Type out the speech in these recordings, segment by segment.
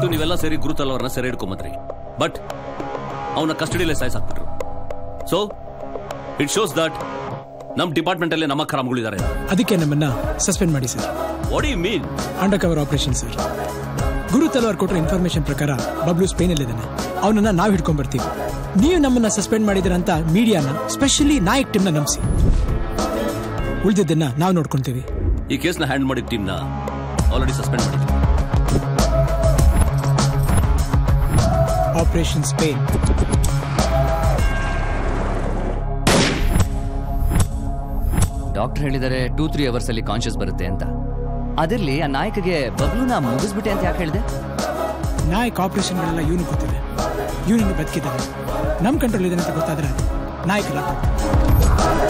ದಯವಿಟ್ಟು ನೀವೆಲ್ಲ ಸೇರಿ ಗುರುತಲ್ ಅವ್ರನ್ನ ಸೆರೆ ಹಿಡ್ಕೊಂಬಂದ್ರಿ ಬಟ್ ಅವನ ಕಸ್ಟಡಿಯಲ್ಲೇ ಸಾಯಿಸಾಕ್ಬಿಟ್ರು ಸೊ ಇಟ್ ಶೋಸ್ ದಟ್ ನಮ್ಮ ಡಿಪಾರ್ಟ್ಮೆಂಟ್ ಅಲ್ಲೇ ನಮ್ಮ ಖರಾಮ್ಗಳಿದ್ದಾರೆ ಅದಕ್ಕೆ ನಮ್ಮನ್ನ ಸಸ್ಪೆಂಡ್ ಮಾಡಿ sir what you mean undercover operation sir Guru Talwar ಕೊಟ್ಟರೆ ಇನ್ಫಾರ್ಮೇಶನ್ ಪ್ರಕಾರ ಬಬ್ಲು ಸ್ಪೇನಲ್ಲಿದ್ದಾನೆ ಅವನನ್ನ ನಾವು ಹಿಡ್ಕೊಂಡ್ ಬರ್ತೀವಿ ನೀವು ನಮ್ಮನ್ನ ಸಸ್ಪೆಂಡ್ ಮಾಡಿದಿರ ಅಂತ ಮೀಡಿಯಾನ ಸ್ಪೆಷಲಿ ನಾಯಕ್ ಟೀಮ್ನ ನಂಬಿಸಿ ಉಳಿದಿದ್ದನ್ನ ನಾವು ನೋಡ್ಕೊಂತೀವಿ ಈ ಕೇಸ್ನ ಹ್ಯಾಂಡ್ ಮಾಡಿದ ಟೀಮ್ನ ಆಲ್ರೆಡಿ ಸಸ್ಪೆಂಡ್ ಮಾಡಿದ್ವಿ ಆಪರೇಷನ್ ಸ್ಪೇನ್ ಡಾಕ್ಟರ್ ಹೇಳಿದರೆ ಟೂ ತ್ರೀ ಅವರ್ಸ್ ಅಲ್ಲಿ ಕಾನ್ಶಿಯಸ್ ಬರುತ್ತೆ ಅಂತ ಅದಿರ್ಲಿ ಆ ನಾಯಕಗೆ ಬಬ್ಲುನ ಮುಗಿಸ್ಬಿಟ್ಟೆ ಅಂತ ಯಾಕೆ ಹೇಳಿದೆ ನಾಯಕ್ ಆಪರೇಷನ್ಗಳೆಲ್ಲ ಇವನು ಗೊತ್ತಿದೆ ಇವನಿನ್ನು ಬದುಕಿದ್ದಾನೆ ನಮ್ಮ ಕಂಟ್ರೋಲ್ ಇದೆ ಅಂತ ಗೊತ್ತಾದ್ರೆ ನಾಯಕ ಲಾಕ್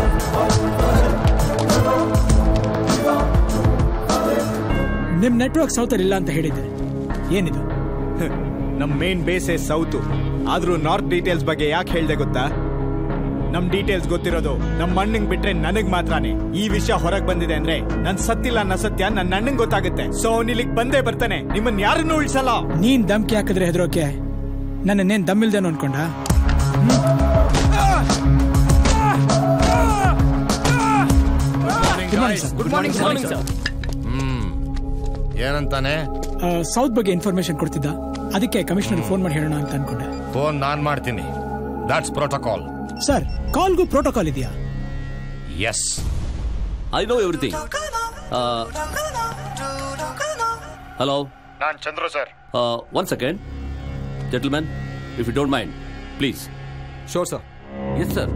ನಿಮ್ ನೆಟ್ವರ್ಕ್ ಸೌತರ್ ಇಲ್ಲ ಅಂತ ಹೇಳಿದ್ದೆ ಏನಿದು ನಮ್ ಮೇನ್ ಬೇಸೇ ಸೌತು ಆದ್ರೂ ನಾರ್ತ್ ಡೀಟೇಲ್ಸ್ ಬಗ್ಗೆ ಯಾಕೆ ಹೇಳ್ದೆ ಗೊತ್ತಾ ನಮ್ ಡೀಟೇಲ್ಸ್ ಗೊತ್ತಿರೋದು ನಮ್ ಅಣ್ಣಂಗ್ ಬಿಟ್ರೆ ನನಗ್ ಮಾತ್ರನೇ ಈ ವಿಷಯ ಹೊರಗ್ ಬಂದಿದೆ ಅಂದ್ರೆ ನನ್ ಸತ್ತಿಲ್ಲ ಅನ್ನೋ ಸತ್ಯ ನನ್ನ ಅಣ್ಣಂಗ್ ಗೊತ್ತಾಗುತ್ತೆ ಸೊ ಅವ್ನ್ ಇಲ್ಲಿಗ್ ಬಂದೇ ಬರ್ತಾನೆ ನಿಮ್ಮನ್ ಯಾರನ್ನೂ ಉಳ್ಸಲ್ಲ ನೀನ್ ಧಮ್ಕಿ ಹಾಕಿದ್ರೆ ಹೆದರೋಕೆ ನನ್ನನ್ನೇನ್ ದಮ್ಮಿಲ್ದೇನು ಅನ್ಕೊಂಡ Good morning, sir. Good morning morning sir hmm ಏನಂತಾನೆ ಸೌತ್ ಬಗ್ಗೆ ಇನ್ಫಾರ್ಮೇಶನ್ ಕೊಡ್ತಿದ್ದ ಅದಕ್ಕೆ ಕಮಿಷನರ್ ಫೋನ್ ಮಾಡಿ ಹೇಳೋಣ ಅಂತ ಅನ್ಕೊಂಡೆ ಫೋನ್ ನಾನ್ ಮಾಡ್ತೀನಿ ದಾಟ್ಸ್ ಪ್ರೋಟೋಕಾಲ್ ಸರ್ ಕಾಲ್ಗೂ ಪ್ರೋಟೋಕಾಲ್ ಇದೆಯಾ yes I know everything hello ನಾನ್ Chandru sir one second gentlemen if you don't mind please sure sir yes sir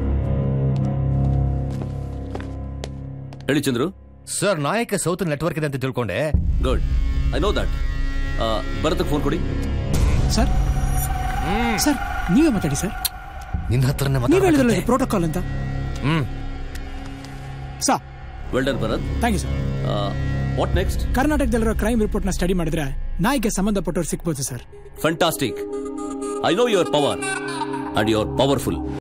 ಹೇಳಿ ಚಂದ್ರು ಸರ್ ನಾಯಕ ಸೌತ್ ನೆಟ್ವರ್ಕ್ ಇದೆ ಅಂತ ತಿಳ್ಕೊಂಡೆ ಗುಡ್ ಐ ನೋ ದಟ್ ಭರತಕ್ಕೆ ಫೋನ್ ಕೊಡಿ ಸರ್ ಸರ್ ನೀವೇ ಮಾತಾಡಿ ಸರ್ ನಿನ್ನ ಹತ್ರನೇ ನೀವ್ ಹೇಳಿದ್ರಲ್ಲ ಮಾತಾಡ್ತಿದ್ದೆ. ಪ್ರೋಟೋಕಾಲ್ ಅಂತ ಹ್ಮ್ ಸಾ welder Bharat thank you sir what next ಕರ್ನಾಟಕದಲ್ಲಿರೋ ಕ್ರೈಮ್ ರಿಪೋರ್ಟ್ ನ ಸ್ಟಡಿ ಮಾಡಿದ್ರೆ ನಾಯಿಗೆ ಸಂಬಂಧಪಟ್ಟವ್ರು ಸಿಕ್ಬೋದು sir fantastic I know your power and you are powerful